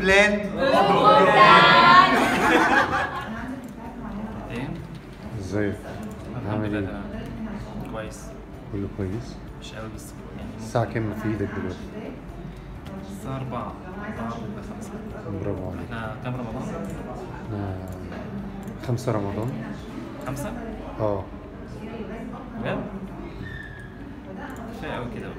بلان ايه ازيك الحمد عامل لله ايه تمام كويس كله كويس مش قوي بس يعني الساعة كام في ايدك دلوقتي الساعة 4 4 ولا 5 برافو عليك احنا كام رمضان؟ احنا خمسة رمضان 5 اه بجد؟ كفاية قوي كده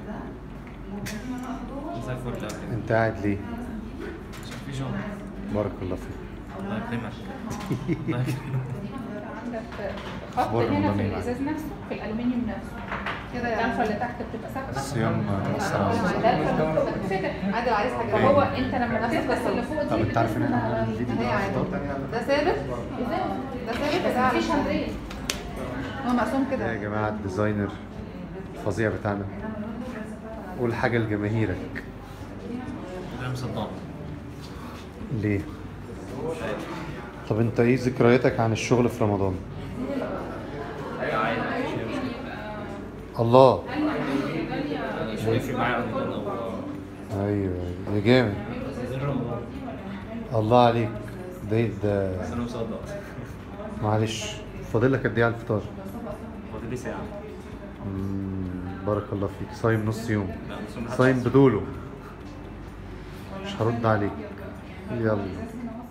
زي الفل قوي كده انت قاعد ليه عشان في شغل بارك الله فيك الله يكرمك الله يكرمك عندك خط أخبار هنا رمضان في إيه معاك؟ الازاز نفسه في الالومنيوم نفسه كده الدلفه اللي تحت بتبقى ثابته الصيام مأثر على الدلفه الصيام. اللي فوق بتتفتح عادل عايز حاجه فهو انت لما بتفتح اللي فوق دي طب انت عارف ان احنا بتفتح هنعمل فيديو هي ده عادي أفضل؟ ده ثابت ازاز ده ثابت بس ده مفيش هندريه هو مقسوم يا كده جماعة الديزاينر الفظيع بتاعنا قول حاجة لجماهيرك انا مصدق ليه طب انت ايه ذكرياتك عن الشغل في رمضان عادي مش مشكلة الله مش هيفرق معايا رمضان او ايوه أيوة. يا جامد غير رمضان الله عليك ده ده بس انا مصدق معلش فاضل لك قد ايه على الفطار فاضل لي ساعة مم، بارك الله فيك صايم نص يوم لا بس أنا صايم بدوله مش هرد عليك يلا